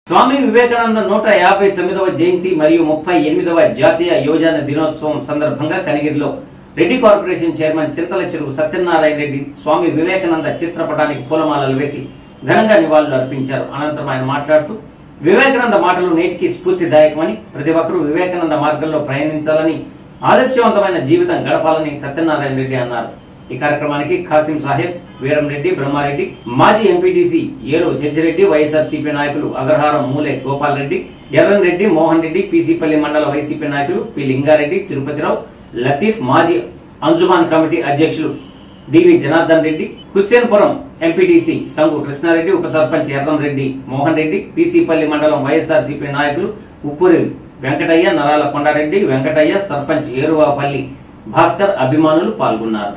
స్వామి వివేకానంద నూట యాభై తొమ్మిదవ జయంతి మరియు ముప్పై ఎనిమిదవ జాతీయ యువజన దినోత్సవం సందర్భంగా కనిగిరిలో రెడ్డి కార్పొరేషన్ చైర్మన్ చింతల చెరువు సత్యనారాయణ రెడ్డి స్వామి వివేకానంద చిత్రపటానికి పూలమాలలు వేసి ఘనంగా నివాళులు అర్పించారు అనంతరం ఆయన మాట్లాడుతూ వివేకానంద మాటలు నేటికి స్ఫూర్తిదాయకమని ప్రతి ఒక్కరూ వివేకానంద మార్గంలో ప్రయాణించాలని ఆదర్శవంతమైన జీవితం గడపాలని సత్యనారాయణ రెడ్డి అన్నారు ఈ కార్యక్రమానికి ఖాసిం సాహెబ్ వీరంరెడ్డి బ్రహ్మారెడ్డి మాజీ ఎంపీటీసీ ఏలు చెంచిరెడ్డి వైఎస్ఆర్సీపీ నాయకులు అగ్రహారం మూలే గోపాల్ రెడ్డి ఎర్రన్ రెడ్డి మోహన్ రెడ్డి పీసీపల్లి మండల వైసీపీ నాయకులు పి లింగారెడ్డి తిరుపతిరావు లతీఫ్ మాజీ అంజుమాన్ కమిటీ అధ్యక్షులు డివి జనార్దన్ రెడ్డి హుస్సేన్పురం ఎంపీటీసీ సంగు కృష్ణారెడ్డి ఉప సర్పంచ్ ఎర్రం రెడ్డి మోహన్ రెడ్డి పీసీపల్లి మండలం వైఎస్ఆర్సీపీ నాయకులు ఉప్పురి వెంకటయ్య నరాల కొండారెడ్డి వెంకటయ్య సర్పంచ్ ఏరువాపల్లి భాస్కర్ అభిమానులు పాల్గొన్నారు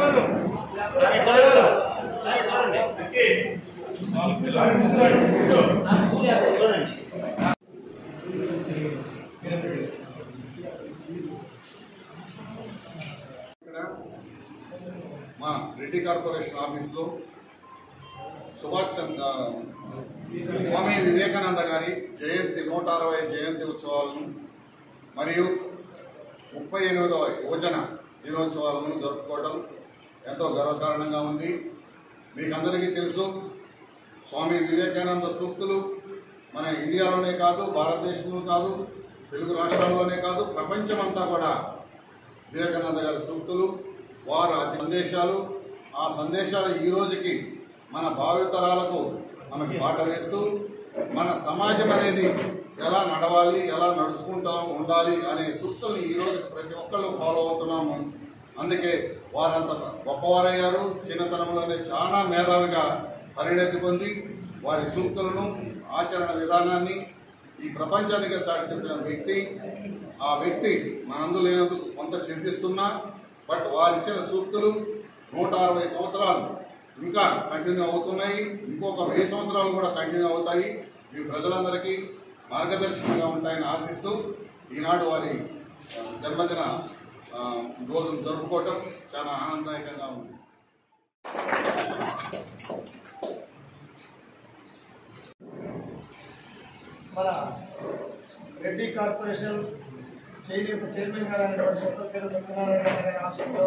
ఇక్కడ మా రెడ్డి కార్పొరేషన్ ఆఫీస్లో సుభాష్ చంద్ర స్వామి వివేకానంద గారి జయంతి నూట అరవై జయంతి ఉత్సవాలను మరియు ముప్పై ఎనిమిదవ యువజన దినోత్సవాలను జరుపుకోవడం ఎంతో గర్వకారణంగా ఉంది మీకు అందరికీ తెలుసు స్వామి వివేకానంద సూక్తులు మన ఇండియాలోనే కాదు భారతదేశంలో కాదు తెలుగు రాష్ట్రాల్లోనే కాదు ప్రపంచమంతా కూడా వివేకానంద గారి సూక్తులు వారు అతి సందేశాలు ఆ సందేశాలు ఈ రోజుకి మన భావితరాలకు మనకు బాట వేస్తూ మన సమాజం అనేది ఎలా నడవాలి ఎలా నడుచుకుంటా ఉండాలి అనే సూక్తుల్ని ఈ రోజు ప్రతి ఒక్కళ్ళు ఫాలో అవుతున్నాము అందుకే వారంత గొప్పవారయ్యారు చిన్నతనంలోనే చాలా మేధావిగా పరిణతి పొంది వారి సూక్తులను ఆచరణ విధానాన్ని ఈ ప్రపంచానికి చాటి చెప్పిన వ్యక్తి ఆ వ్యక్తి మనందు లేనందుకు కొంత చింతిస్తున్నా బట్ వారిచ్చిన సూక్తులు నూట అరవై సంవత్సరాలు ఇంకా కంటిన్యూ అవుతున్నాయి ఇంకొక వెయ్యి సంవత్సరాలు కూడా కంటిన్యూ అవుతాయి మీ ప్రజలందరికీ మార్గదర్శకంగా ఉంటాయని ఆశిస్తూ ఈనాడు వారి ఆ, జన్మదిన ఆ, రోజును జరుపుకోవటం చాలా ఆనందదాయకంగా ఉంది మన రెడ్డి కార్పొరేషన్ చైర్ చైర్మన్ గారు అయినటువంటి సొంత చెరు సత్యనారాయణ గారి ఆఫీస్లో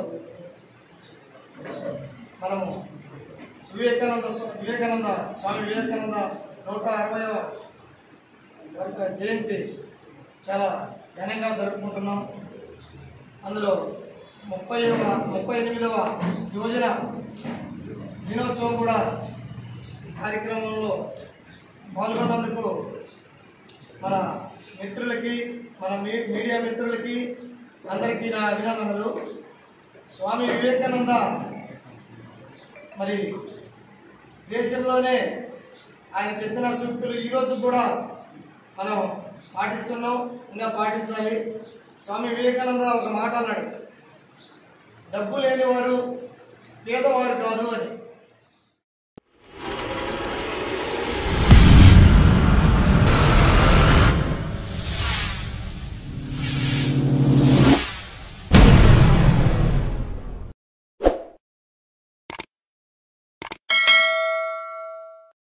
మనము వివేకానంద స్వ- వివేకానంద స్వామి వివేకానంద నూట అరవైవ వర్ధ- జయంతి చాలా ఘనంగా జరుపుకుంటున్నాం అందులో ముప్పై ముప్పై ఎనిమిదవ యోజన దినోత్సవం కూడా కార్యక్రమంలో పాల్గొన్నందుకు మన మిత్రులకి మన మీ- మీడియా మిత్రులకి అందరికీ నా అభినందనలు స్వామి వివేకానంద మరి దేశంలోనే ఆయన చెప్పిన సూక్తులు ఈరోజు కూడా మనం పాటిస్తున్నాం ఇంకా పాటించాలి స్వామి వివేకానంద ఒక మాట అన్నాడు డబ్బు లేనివారు పేదవారు కాదు అని